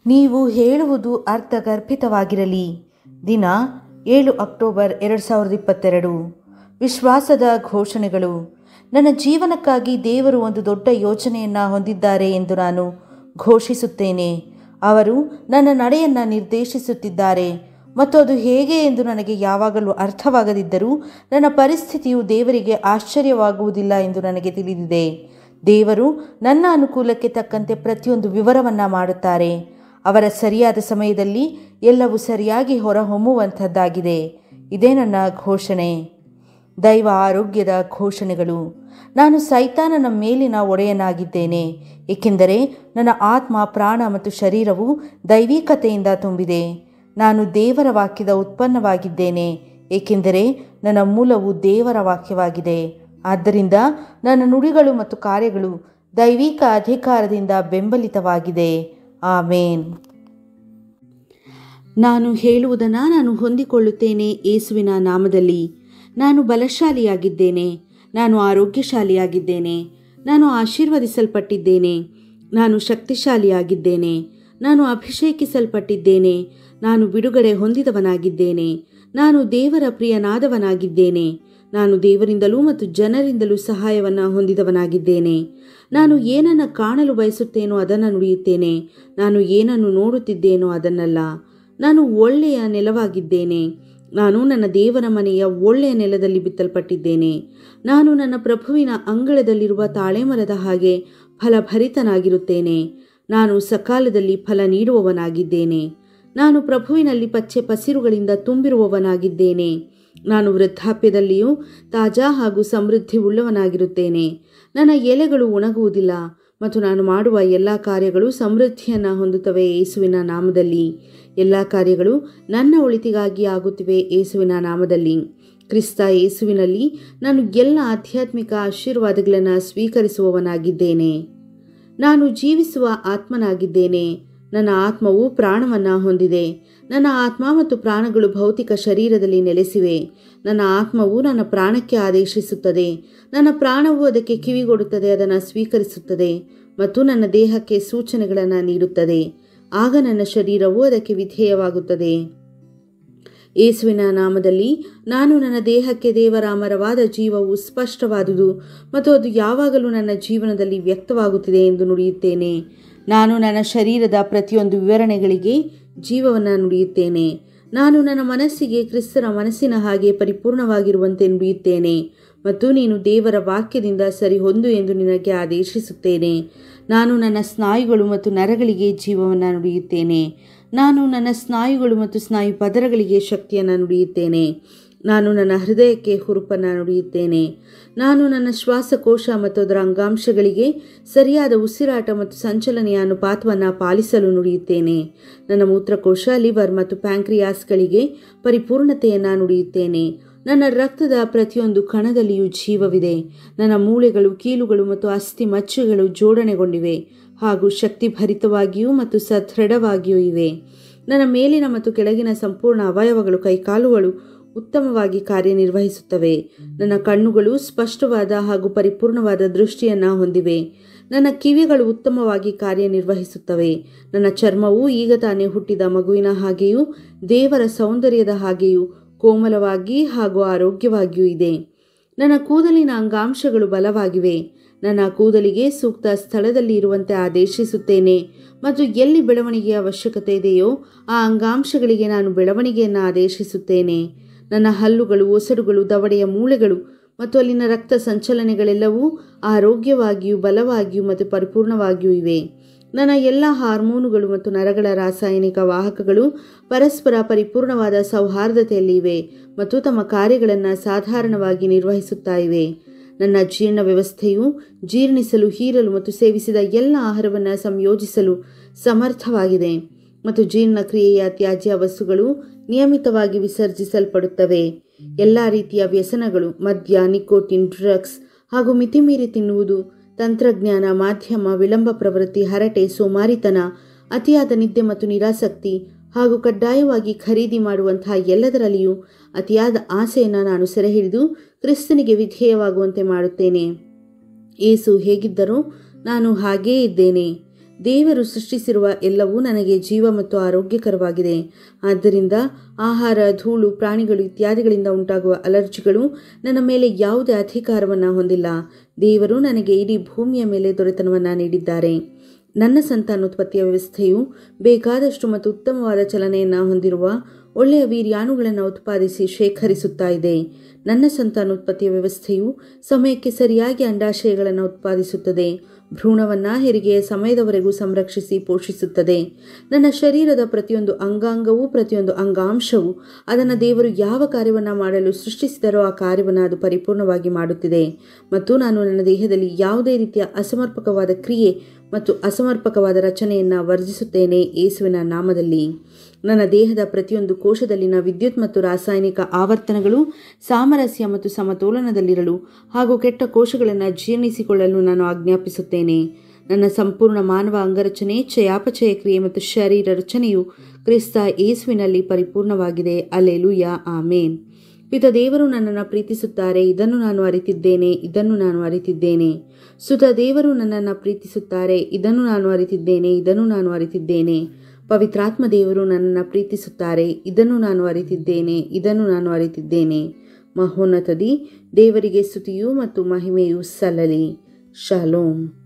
ನೀವು ಹೇಳುವುದು ಅರ್ಥಗರ್ಭಿತವಾಗಿರಲಿ ದಿನ ಏಳು ಅಕ್ಟೋಬರ್ ಎರಡು ಸಾವಿರದ ಇಪ್ಪತ್ತೆರಡು ವಿಶ್ವಾಸದ ಘೋಷಣೆಗಳು ನನ್ನ ಜೀವನಕ್ಕಾಗಿ ದೇವರು ಒಂದು ದೊಡ್ಡ ಯೋಚನೆಯನ್ನು ಹೊಂದಿದ್ದಾರೆ ಎಂದು ನಾನು ಘೋಷಿಸುತ್ತೇನೆ ಅವರು ನನ್ನ ನಡೆಯನ್ನು ನಿರ್ದೇಶಿಸುತ್ತಿದ್ದಾರೆ ಮತ್ತು ಅದು ಹೇಗೆ ಎಂದು ನನಗೆ ಯಾವಾಗಲೂ ಅರ್ಥವಾಗದಿದ್ದರೂ ನನ್ನ ಪರಿಸ್ಥಿತಿಯು ದೇವರಿಗೆ ಆಶ್ಚರ್ಯವಾಗುವುದಿಲ್ಲ ಎಂದು ನನಗೆ ತಿಳಿದಿದೆ ದೇವರು ನನ್ನ ಅನುಕೂಲಕ್ಕೆ ತಕ್ಕಂತೆ ಪ್ರತಿಯೊಂದು ವಿವರವನ್ನು ಮಾಡುತ್ತಾರೆ ಅವರ ಸರಿಯಾದ ಸಮಯದಲ್ಲಿ ಎಲ್ಲವೂ ಸರಿಯಾಗಿ ಹೊರಹೊಮ್ಮುವಂಥದ್ದಾಗಿದೆ ಇದೇ ನನ್ನ ಘೋಷಣೆ ದೈವ ಆರೋಗ್ಯದ ಘೋಷಣೆಗಳು ನಾನು ಸೈತಾನನ ಮೇಲಿನ ಒಡೆಯನಾಗಿದ್ದೇನೆ ಏಕೆಂದರೆ ನನ್ನ ಆತ್ಮ ಪ್ರಾಣ ಮತ್ತು ಶರೀರವು ದೈವಿಕತೆಯಿಂದ ತುಂಬಿದೆ ನಾನು ದೇವರ ವಾಕ್ಯದ ಉತ್ಪನ್ನವಾಗಿದ್ದೇನೆ ಏಕೆಂದರೆ ನನ್ನ ಮೂಲವು ದೇವರ ವಾಕ್ಯವಾಗಿದೆ ಆದ್ದರಿಂದ ನನ್ನ ನುಡಿಗಳು ಮತ್ತು ಕಾರ್ಯಗಳು ದೈವಿಕ ಅಧಿಕಾರದಿಂದ ಬೆಂಬಲಿತವಾಗಿದೆ ಆಮೇನ್ ನಾನು ಹೇಳುವುದನ್ನು ನಾನು ಹೊಂದಿಕೊಳ್ಳುತ್ತೇನೆ ಯೇಸುವಿನ ನಾಮದಲ್ಲಿ ನಾನು ಬಲಶಾಲಿಯಾಗಿದ್ದೇನೆ ನಾನು ಆರೋಗ್ಯಶಾಲಿಯಾಗಿದ್ದೇನೆ ನಾನು ಆಶೀರ್ವದಿಸಲ್ಪಟ್ಟಿದ್ದೇನೆ ನಾನು ಶಕ್ತಿಶಾಲಿಯಾಗಿದ್ದೇನೆ ನಾನು ಅಭಿಷೇಕಿಸಲ್ಪಟ್ಟಿದ್ದೇನೆ ನಾನು ಬಿಡುಗಡೆ ಹೊಂದಿದವನಾಗಿದ್ದೇನೆ ನಾನು ದೇವರ ಪ್ರಿಯನಾದವನಾಗಿದ್ದೇನೆ ನಾನು ದೇವರಿಂದಲೂ ಮತ್ತು ಜನರಿಂದಲೂ ಸಹಾಯವನ್ನು ಹೊಂದಿದವನಾಗಿದ್ದೇನೆ ನಾನು ಏನನ್ನು ಕಾಣಲು ಬಯಸುತ್ತೇನೋ ಅದನ್ನು ನುಡಿಯುತ್ತೇನೆ ನಾನು ಏನನ್ನು ನೋಡುತ್ತಿದ್ದೇನೋ ಅದನ್ನಲ್ಲ ನಾನು ಒಳ್ಳೆಯ ನೆಲವಾಗಿದ್ದೇನೆ ನಾನು ನನ್ನ ದೇವರ ಮನೆಯ ಒಳ್ಳೆಯ ನೆಲದಲ್ಲಿ ಬಿತ್ತಲ್ಪಟ್ಟಿದ್ದೇನೆ ನಾನು ನನ್ನ ಪ್ರಭುವಿನ ಅಂಗಳದಲ್ಲಿರುವ ತಾಳೆಮರದ ಹಾಗೆ ಫಲಭರಿತನಾಗಿರುತ್ತೇನೆ ನಾನು ಸಕಾಲದಲ್ಲಿ ಫಲ ನೀಡುವವನಾಗಿದ್ದೇನೆ ನಾನು ಪ್ರಭುವಿನಲ್ಲಿ ಪಚ್ಚೆ ಪಸಿರುಗಳಿಂದ ತುಂಬಿರುವವನಾಗಿದ್ದೇನೆ ನಾನು ವೃದ್ಧಾಪ್ಯದಲ್ಲಿಯೂ ತಾಜಾ ಹಾಗೂ ಸಮೃದ್ಧಿ ಉಳ್ಳವನಾಗಿರುತ್ತೇನೆ ನನ್ನ ಎಲೆಗಳು ಒಣಗುವುದಿಲ್ಲ ಮತ್ತು ನಾನು ಮಾಡುವ ಎಲ್ಲ ಕಾರ್ಯಗಳು ಸಮೃದ್ಧಿಯನ್ನು ಹೊಂದುತ್ತವೆ ಯೇಸುವಿನ ನಾಮದಲ್ಲಿ ಎಲ್ಲ ಕಾರ್ಯಗಳು ನನ್ನ ಒಳಿತಿಗಾಗಿ ಆಗುತ್ತಿವೆ ಯೇಸುವಿನ ನಾಮದಲ್ಲಿ ಕ್ರಿಸ್ತ ಯೇಸುವಿನಲ್ಲಿ ನಾನು ಎಲ್ಲ ಆಧ್ಯಾತ್ಮಿಕ ಆಶೀರ್ವಾದಗಳನ್ನು ಸ್ವೀಕರಿಸುವವನಾಗಿದ್ದೇನೆ ನಾನು ಜೀವಿಸುವ ಆತ್ಮನಾಗಿದ್ದೇನೆ ನನ್ನ ಆತ್ಮವು ಪ್ರಾಣವನ್ನು ಹೊಂದಿದೆ ನನ್ನ ಆತ್ಮ ಮತ್ತು ಪ್ರಾಣಗಳು ಭೌತಿಕ ಶರೀರದಲ್ಲಿ ನೆಲೆಸಿವೆ ನನ್ನ ಆತ್ಮವು ನನ್ನ ಪ್ರಾಣಕ್ಕೆ ಆದೇಶಿಸುತ್ತದೆ ನನ್ನ ಪ್ರಾಣವು ಅದಕ್ಕೆ ಕಿವಿಗೊಡುತ್ತದೆ ಅದನ್ನು ಸ್ವೀಕರಿಸುತ್ತದೆ ಮತ್ತು ನನ್ನ ದೇಹಕ್ಕೆ ಸೂಚನೆಗಳನ್ನು ನೀಡುತ್ತದೆ ಆಗ ನನ್ನ ಶರೀರವು ಅದಕ್ಕೆ ವಿಧೇಯವಾಗುತ್ತದೆ ಯೇಸುವಿನ ನಾಮದಲ್ಲಿ ನಾನು ನನ್ನ ದೇಹಕ್ಕೆ ದೇವರ ಅಮರವಾದ ಜೀವವು ಸ್ಪಷ್ಟವಾದುದು ಮತ್ತು ಅದು ಯಾವಾಗಲೂ ನನ್ನ ಜೀವನದಲ್ಲಿ ವ್ಯಕ್ತವಾಗುತ್ತಿದೆ ಎಂದು ನುಡಿಯುತ್ತೇನೆ ನಾನು ನನ್ನ ಶರೀರದ ಪ್ರತಿಯೊಂದು ವಿವರಣೆಗಳಿಗೆ ಜೀವವನ್ನು ನುಡಿಯುತ್ತೇನೆ ನಾನು ನನ್ನ ಮನಸ್ಸಿಗೆ ಕ್ರಿಸ್ತರ ಮನಸ್ಸಿನ ಹಾಗೆ ಪರಿಪೂರ್ಣವಾಗಿರುವಂತೆ ನುಡಿಯುತ್ತೇನೆ ಮತ್ತು ನೀನು ದೇವರ ವಾಕ್ಯದಿಂದ ಸರಿ ಹೊಂದು ಎಂದು ನಿನಗೆ ಆದೇಶಿಸುತ್ತೇನೆ ನಾನು ನನ್ನ ಸ್ನಾಯುಗಳು ಮತ್ತು ನರಗಳಿಗೆ ಜೀವವನ್ನು ನುಡಿಯುತ್ತೇನೆ ನಾನು ನನ್ನ ಸ್ನಾಯುಗಳು ಮತ್ತು ಸ್ನಾಯು ಪದರಗಳಿಗೆ ಶಕ್ತಿಯನ್ನು ನುಡಿಯುತ್ತೇನೆ ನಾನು ನನ್ನ ಹೃದಯಕ್ಕೆ ಹುರುಪನ್ನು ನುಡಿಯುತ್ತೇನೆ ನಾನು ನನ್ನ ಶ್ವಾಸಕೋಶ ಮತ್ತು ಅದರ ಅಂಗಾಂಶಗಳಿಗೆ ಸರಿಯಾದ ಉಸಿರಾಟ ಮತ್ತು ಸಂಚಲನೆಯ ಅನುಪಾತವನ್ನು ಪಾಲಿಸಲು ನುಡಿಯುತ್ತೇನೆ ನನ್ನ ಮೂತ್ರಕೋಶ ಲಿವರ್ ಮತ್ತು ಪ್ಯಾಂಕ್ರಿಯಾಸ್ಗಳಿಗೆ ಪರಿಪೂರ್ಣತೆಯನ್ನು ನುಡಿಯುತ್ತೇನೆ ನನ್ನ ರಕ್ತದ ಪ್ರತಿಯೊಂದು ಕಣದಲ್ಲಿಯೂ ಜೀವವಿದೆ ನನ್ನ ಮೂಳೆಗಳು ಕೀಲುಗಳು ಮತ್ತು ಅಸ್ಥಿ ಮಚ್ಚುಗಳು ಜೋಡಣೆಗೊಂಡಿವೆ ಹಾಗೂ ಶಕ್ತಿಭರಿತವಾಗಿಯೂ ಮತ್ತು ಸದೃಢವಾಗಿಯೂ ಇವೆ ನನ್ನ ಮೇಲಿನ ಮತ್ತು ಕೆಳಗಿನ ಸಂಪೂರ್ಣ ಅವಯವಗಳು ಕೈಕಾಲುಗಳು ಉತ್ತಮವಾಗಿ ಕಾರ್ಯನಿರ್ವಹಿಸುತ್ತವೆ ನನ್ನ ಕಣ್ಣುಗಳು ಸ್ಪಷ್ಟವಾದ ಹಾಗೂ ಪರಿಪೂರ್ಣವಾದ ದೃಷ್ಟಿಯನ್ನು ಹೊಂದಿವೆ ನನ್ನ ಕಿವಿಗಳು ಉತ್ತಮವಾಗಿ ಕಾರ್ಯನಿರ್ವಹಿಸುತ್ತವೆ ನನ್ನ ಚರ್ಮವು ಈಗ ತಾನೇ ಹುಟ್ಟಿದ ಮಗುವಿನ ಹಾಗೆಯೂ ದೇವರ ಸೌಂದರ್ಯದ ಹಾಗೆಯೂ ಕೋಮಲವಾಗಿ ಹಾಗೂ ಆರೋಗ್ಯವಾಗಿಯೂ ಇದೆ ನನ್ನ ಕೂದಲಿನ ಅಂಗಾಂಶಗಳು ಬಲವಾಗಿವೆ ನನ್ನ ಕೂದಲಿಗೆ ಸೂಕ್ತ ಸ್ಥಳದಲ್ಲಿ ಇರುವಂತೆ ಆದೇಶಿಸುತ್ತೇನೆ ಮತ್ತು ಎಲ್ಲಿ ಬೆಳವಣಿಗೆಯ ಅವಶ್ಯಕತೆ ಇದೆಯೋ ಆ ಅಂಗಾಂಶಗಳಿಗೆ ನಾನು ಬೆಳವಣಿಗೆಯನ್ನು ಆದೇಶಿಸುತ್ತೇನೆ ನನ್ನ ಹಲ್ಲುಗಳು ಒಸಡುಗಳು ದವಡೆಯ ಮೂಳೆಗಳು ಮತ್ತು ಅಲ್ಲಿನ ರಕ್ತ ಸಂಚಲನೆಗಳೆಲ್ಲವೂ ಆರೋಗ್ಯವಾಗಿಯೂ ಬಲವಾಗಿಯೂ ಮತ್ತು ಪರಿಪೂರ್ಣವಾಗಿಯೂ ಇವೆ ನನ್ನ ಎಲ್ಲ ಹಾರ್ಮೋನುಗಳು ಮತ್ತು ನರಗಳ ರಾಸಾಯನಿಕ ವಾಹಕಗಳು ಪರಸ್ಪರ ಪರಿಪೂರ್ಣವಾದ ಸೌಹಾರ್ದತೆಯಲ್ಲಿ ಇವೆ ಮತ್ತು ತಮ್ಮ ಕಾರ್ಯಗಳನ್ನು ಸಾಧಾರಣವಾಗಿ ನಿರ್ವಹಿಸುತ್ತಾ ಇವೆ ನನ್ನ ಜೀರ್ಣ ವ್ಯವಸ್ಥೆಯು ಜೀರ್ಣಿಸಲು ಹೀರಲು ಮತ್ತು ಸೇವಿಸಿದ ಎಲ್ಲ ಆಹಾರವನ್ನು ಸಂಯೋಜಿಸಲು ಸಮರ್ಥವಾಗಿದೆ ಮತ್ತು ಜೀರ್ಣಕ್ರಿಯೆಯ ತ್ಯಾಜ್ಯ ವಸ್ತುಗಳು ನಿಯಮಿತವಾಗಿ ವಿಸರ್ಜಿಸಲ್ಪಡುತ್ತವೆ ಎಲ್ಲ ರೀತಿಯ ವ್ಯಸನಗಳು ಮದ್ಯ ನಿಕೋಟಿನ್ ಡ್ರಗ್ಸ್ ಹಾಗೂ ಮಿತಿಮೀರಿ ತಿನ್ನುವುದು ತಂತ್ರಜ್ಞಾನ ಮಾಧ್ಯಮ ವಿಳಂಬ ಪ್ರವೃತ್ತಿ ಹರಟೆ ಸೋಮಾರಿತನ ಅತಿಯಾದ ನಿದ್ದೆ ಮತ್ತು ನಿರಾಸಕ್ತಿ ಹಾಗೂ ಕಡ್ಡಾಯವಾಗಿ ಖರೀದಿ ಮಾಡುವಂತಹ ಎಲ್ಲದರಲ್ಲಿಯೂ ಅತಿಯಾದ ಆಸೆಯನ್ನು ನಾನು ಸೆರೆಹಿಡಿದು ಕ್ರಿಸ್ತನಿಗೆ ವಿಧೇಯವಾಗುವಂತೆ ಮಾಡುತ್ತೇನೆ ಏಸು ಹೇಗಿದ್ದರೋ ನಾನು ಹಾಗೇ ಇದ್ದೇನೆ ದೇವರು ಸೃಷ್ಟಿಸಿರುವ ಎಲ್ಲವೂ ನನಗೆ ಜೀವ ಮತ್ತು ಆರೋಗ್ಯಕರವಾಗಿದೆ ಆದ್ದರಿಂದ ಆಹಾರ ಧೂಳು ಪ್ರಾಣಿಗಳು ಇತ್ಯಾದಿಗಳಿಂದ ಉಂಟಾಗುವ ಅಲರ್ಜಿಗಳು ನನ್ನ ಮೇಲೆ ಯಾವುದೇ ಅಧಿಕಾರವನ್ನು ಹೊಂದಿಲ್ಲ ದೇವರು ನನಗೆ ಇಡೀ ಭೂಮಿಯ ಮೇಲೆ ದೊರೆತನವನ್ನು ನೀಡಿದ್ದಾರೆ ನನ್ನ ಸಂತಾನೋತ್ಪತ್ತಿಯ ವ್ಯವಸ್ಥೆಯು ಬೇಕಾದಷ್ಟು ಮತ್ತು ಉತ್ತಮವಾದ ಚಲನೆಯನ್ನು ಹೊಂದಿರುವ ಒಳ್ಳೆಯ ವೀರ್ಯಾಣುಗಳನ್ನು ಉತ್ಪಾದಿಸಿ ಶೇಖರಿಸುತ್ತಾ ಇದೆ ನನ್ನ ಸಂತಾನೋತ್ಪತ್ತಿಯ ವ್ಯವಸ್ಥೆಯು ಸಮಯಕ್ಕೆ ಸರಿಯಾಗಿ ಅಂಡಾಶಯಗಳನ್ನು ಉತ್ಪಾದಿಸುತ್ತದೆ ಭ್ರೂಣವನ್ನು ಹೆರಿಗೆಯ ಸಮಯದವರೆಗೂ ಸಂರಕ್ಷಿಸಿ ಪೋಷಿಸುತ್ತದೆ ನನ್ನ ಶರೀರದ ಪ್ರತಿಯೊಂದು ಅಂಗಾಂಗವೂ ಪ್ರತಿಯೊಂದು ಅಂಗಾಂಶವು ಅದನ್ನು ದೇವರು ಯಾವ ಕಾರ್ಯವನ್ನು ಮಾಡಲು ಸೃಷ್ಟಿಸಿದರೋ ಆ ಕಾರ್ಯವನ್ನು ಅದು ಪರಿಪೂರ್ಣವಾಗಿ ಮಾಡುತ್ತಿದೆ ಮತ್ತು ನಾನು ನನ್ನ ದೇಹದಲ್ಲಿ ಯಾವುದೇ ರೀತಿಯ ಅಸಮರ್ಪಕವಾದ ಕ್ರಿಯೆ ಮತ್ತು ಅಸಮರ್ಪಕವಾದ ರಚನೆಯನ್ನು ವರ್ಜಿಸುತ್ತೇನೆ ಯೇಸುವಿನ ನಾಮದಲ್ಲಿ ನನ್ನ ದೇಹದ ಪ್ರತಿಯೊಂದು ಕೋಶದಲ್ಲಿನ ವಿದ್ಯುತ್ ಮತ್ತು ರಾಸಾಯನಿಕ ಆವರ್ತನಗಳು ಸಾಮರಸ್ಯ ಮತ್ತು ಸಮತೋಲನದಲ್ಲಿರಲು ಹಾಗೂ ಕೆಟ್ಟ ಕೋಶಗಳನ್ನು ಜೀರ್ಣಿಸಿಕೊಳ್ಳಲು ನಾನು ಆಜ್ಞಾಪಿಸುತ್ತೇನೆ ನನ್ನ ಸಂಪೂರ್ಣ ಮಾನವ ಅಂಗರಚನೆ ಚಯಾಪಚಯ ಕ್ರಿಯೆ ಮತ್ತು ಶರೀರ ರಚನೆಯು ಕ್ರಿಸ್ತ ಯೇಸುವಿನಲ್ಲಿ ಪರಿಪೂರ್ಣವಾಗಿದೆ ಅಲ್ಲೆಲುಯ ಆಮೇನ್ ಪಿತ ದೇವರು ನನ್ನನ್ನು ಪ್ರೀತಿಸುತ್ತಾರೆ ಇದನ್ನು ನಾನು ಅರಿತಿದ್ದೇನೆ ಇದನ್ನು ನಾನು ಅರಿತಿದ್ದೇನೆ ಸುತ ದೇವರು ನನ್ನನ್ನು ಪ್ರೀತಿಸುತ್ತಾರೆ ಇದನ್ನು ನಾನು ಅರಿತಿದ್ದೇನೆ ಇದನ್ನು ನಾನು ಅರಿತಿದ್ದೇನೆ ಪವಿತ್ರಾತ್ಮ ದೇವರು ನನ್ನನ್ನು ಪ್ರೀತಿಸುತ್ತಾರೆ ಇದನ್ನು ನಾನು ಅರಿತಿದ್ದೇನೆ ಇದನ್ನು ನಾನು ಅರಿತಿದ್ದೇನೆ ಮಹೋನ್ನತದಿ ದೇವರಿಗೆ ಸ್ತುತಿಯು ಮತ್ತು ಮಹಿಮೆಯು ಸಲ್ಲಲಿ ಶಾಲೋಮ್